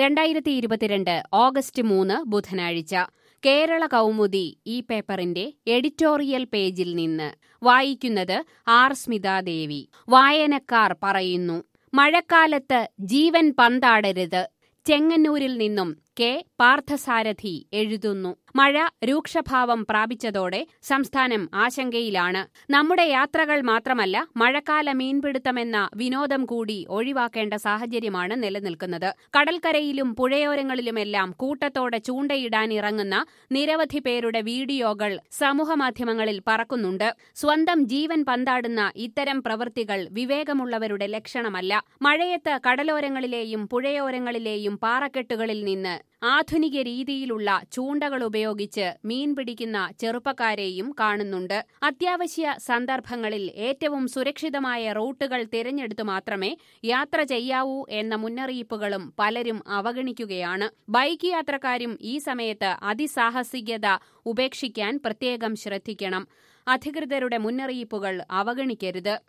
രണ്ടായിരത്തി ഇരുപത്തിരണ്ട് ഓഗസ്റ്റ് മൂന്ന് ബുധനാഴ്ച കേരള കൗമുദി ഈ പേപ്പറിന്റെ എഡിറ്റോറിയൽ പേജിൽ നിന്ന് വായിക്കുന്നത് ആർ സ്മിതാദേവി വായനക്കാർ പറയുന്നു മഴക്കാലത്ത് ജീവൻ പന്താടരുത് ചെങ്ങന്നൂരിൽ നിന്നും കെ പാർത്ഥസാരഥി എഴുതുന്നു മഴ രൂക്ഷഭാവം പ്രാപിച്ചതോടെ സംസ്ഥാനം ആശങ്കയിലാണ് നമ്മുടെ യാത്രകൾ മാത്രമല്ല മഴക്കാല മീൻപിടുത്തമെന്ന വിനോദം കൂടി ഒഴിവാക്കേണ്ട സാഹചര്യമാണ് നിലനിൽക്കുന്നത് കടൽക്കരയിലും പുഴയോരങ്ങളിലുമെല്ലാം കൂട്ടത്തോടെ ചൂണ്ടയിടാൻ ഇറങ്ങുന്ന നിരവധി പേരുടെ വീഡിയോകൾ സമൂഹമാധ്യമങ്ങളിൽ പറക്കുന്നുണ്ട് സ്വന്തം ജീവൻ പന്താടുന്ന ഇത്തരം പ്രവൃത്തികൾ വിവേകമുള്ളവരുടെ ലക്ഷണമല്ല മഴയത്ത് കടലോരങ്ങളിലെയും പുഴയോരങ്ങളിലെയും പാറക്കെട്ടുകളിൽ നിന്ന് ആധുനിക രീതിയിലുള്ള ചൂണ്ടകൾ ഉപയോഗിച്ച് മീൻ പിടിക്കുന്ന ചെറുപ്പക്കാരെയും കാണുന്നുണ്ട് അത്യാവശ്യ സന്ദർഭങ്ങളിൽ ഏറ്റവും സുരക്ഷിതമായ റൂട്ടുകൾ തിരഞ്ഞെടുത്തു മാത്രമേ യാത്ര ചെയ്യാവൂ എന്ന മുന്നറിയിപ്പുകളും പലരും അവഗണിക്കുകയാണ് ബൈക്ക് യാത്രക്കാരും ഈ സമയത്ത് അതിസാഹസികത ഉപേക്ഷിക്കാൻ പ്രത്യേകം ശ്രദ്ധിക്കണം അധികൃതരുടെ മുന്നറിയിപ്പുകൾ അവഗണിക്കരുത്